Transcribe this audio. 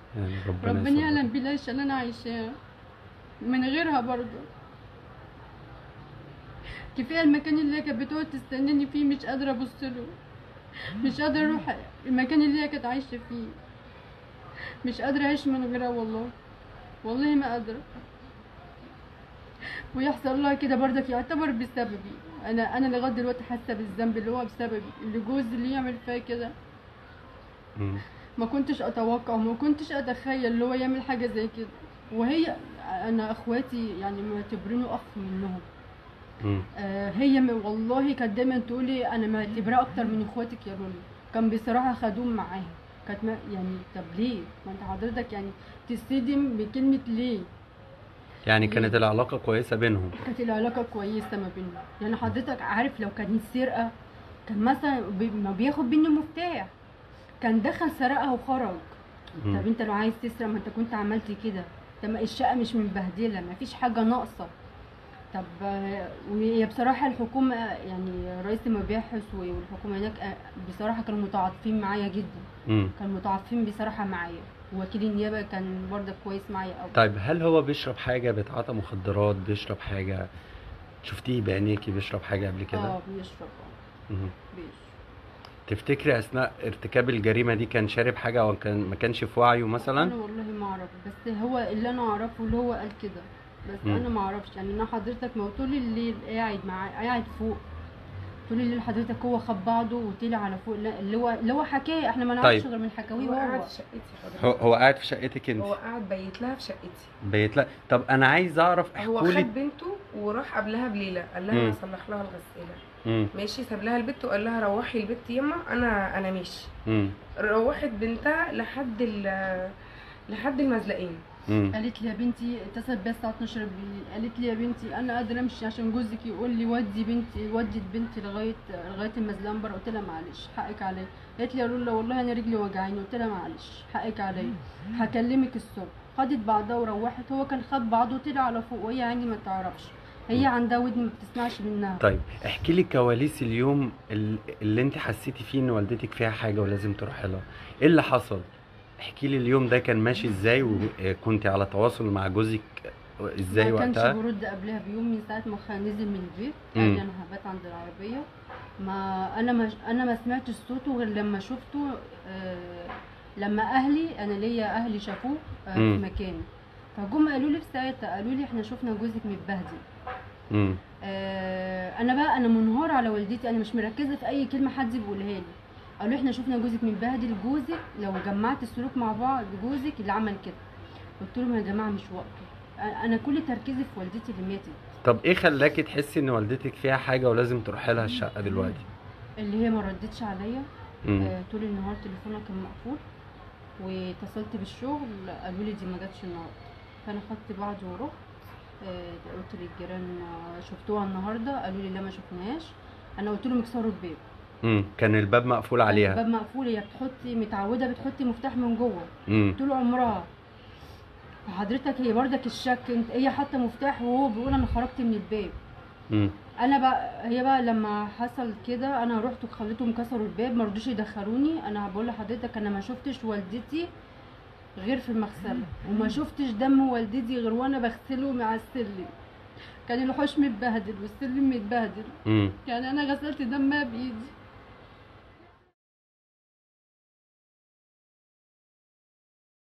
يعني ربنا, ربنا يصبرك. يعلم بالعيشة اللي انا عايشاها من غيرها برضه كفايه المكان اللي هي كانت بتقعد تستناني فيه مش قادره ابص له مش قادره اروح المكان اللي هي كانت عايشه فيه مش قادره اعيش من غيرها والله والله ما قادره ويحصل لها كده برضك يعتبر بسببي انا انا لغايه دلوقتي حاسه بالذنب اللي هو بسببي اللي جوزي اللي يعمل فيا كده مم. ما كنتش اتوقع وما كنتش اتخيل اللي هو يعمل حاجه زي كده وهي انا اخواتي يعني معتبرينه اخ منهم مم. آه هي م- والله كانت دايما تقولي انا معتبراه اكتر من اخواتك يا روني كان بصراحه خدوم معاها كانت ما يعني طب ليه ما انت حضرتك يعني تصدم بكلمه ليه يعني كانت العلاقة كويسة بينهم كانت العلاقه كويسه ما بينهم يعني حضرتك عارف لو كانت سرقه كان مثلا بي- ما بياخد مني مفتاح كان دخل سرقها وخرج مم. طب انت لو عايز تسرق ما انت كنت عملت كده طب ما الشقه مش مبهدله ما فيش حاجه ناقصه طب آه، وهي بصراحه الحكومه يعني رئيس المباحث والحكومه هناك آه، بصراحه كانوا متعاطفين معايا جدا مم. كانوا متعاطفين بصراحه معايا وكيل النيابه كان برضه كويس معايا قوي طيب هل هو بيشرب حاجة بيتعاطى مخدرات بيشرب حاجة شفتيه بعينيكي بيشرب حاجة قبل كده اه بيشرب اه مم. بيشرب تفتكري أثناء ارتكاب الجريمة دي كان شارب حاجة أو كان ما كانش في وعيه انا مثلا والله ما اعرف بس هو اللي انا اعرفه اللي هو قال كده بس مم. انا ما اعرفش يعني انا حضرتك ما هو طول الليل قاعد مع قاعد فوق طول الليل حضرتك هو خد بعضه وطلع على فوق لا، اللي هو اللي هو حكايه احنا ما نعرفش طيب. غير من حكاويه هو قاعد هو في شقتي هو, حضرتك هو قاعد في شقتك انت هو قاعد بيت لها في شقتي بيت لا طب أنا عايز أعرف هو احكولي خد بنته وراح قبلها بليله قال لها مم. انا اصلح لها الغساله مم. ماشي ساب لها البت وقال لها روحي البت يما انا انا ماشي مم. روحت بنتها لحد ال لحد المزلقين مم. قالت لي يا بنتي اتصلت بيا الساعه 12 بالليل قالت لي يا بنتي انا قادره امشي عشان جوزك يقول لي ودي بنتي ودي بنتي لغايه لغايه المزلمبر قلت لها معلش حقك عليا قالت لي يا رولا والله انا رجلي وجعاني قلت لها معلش حقك عليا هكلمك الصبح خدت بعضها وروحت هو كان خد بعضه وطلع على فوق وهي يعني ما تعرفش هي عندها ودن ما بتسمعش منها طيب احكي لي كواليس اليوم ال- اللي انت حسيتي فيه ان والدتك فيها حاجه ولازم تروحي لها ايه اللي حصل احكي لي اليوم ده كان ماشي ازاي وكنت على تواصل مع جوزك ازاي ما كانش وقتها برد قبلها بيوم من ساعه ما خ- نزل من البيت مم. قال لي انا هبات عند العربيه ما انا ما انا ما سمعتش صوته غير لما شفته آه لما اهلي انا ليا اهلي شافوه آه في مم. مكاني فجم قالوا لي في ساعتها قالوا لي احنا شفنا جوزك متبهدل امم آه انا بقى انا منهار على والدتي انا مش مركزه في اي كلمه حد بيقولها لي قالوا احنا شفنا جوزك متبهدل جوزك لو جمعت السلوك مع بعض جوزك اللي عمل كده قلت لهم يا جماعه مش وقته أ- انا كل تركيزي في والدتي اللي ماتت طب ايه خلاكي تحسي ان والدتك فيها حاجه ولازم تروحي لها الشقه دلوقتي اللي هي ما ردتش عليا امم آه طول النهار تليفونها كان مقفول واتصلت بالشغل قالوا لي دي ما جاتش النهارده فانا خدت بعضي ورحت آه قلت للجيران آه، شفتوها النهارده قالوا لي لا ما شفناهاش انا قلت لهم اكسروا الباب امم كان الباب مقفول عليها الباب مقفول هي بتحطي متعوده بتحطي مفتاح من جوه امم طول عمرها فحضرتك هي بردك الشك انت هي حاطه مفتاح وهو بيقول انا خرجت من الباب امم انا بقى هي بقى لما حصل كده انا رحت خليتهم كسروا الباب ما رضوش يدخلوني انا بقول لحضرتك انا ما شفتش والدتي غير في المغسله وما شفتش دم والدتي غير وانا بغسله مع السلم كان الحوش متبهدل والسلم متبهدل امم يعني انا غسلت دمها بايدي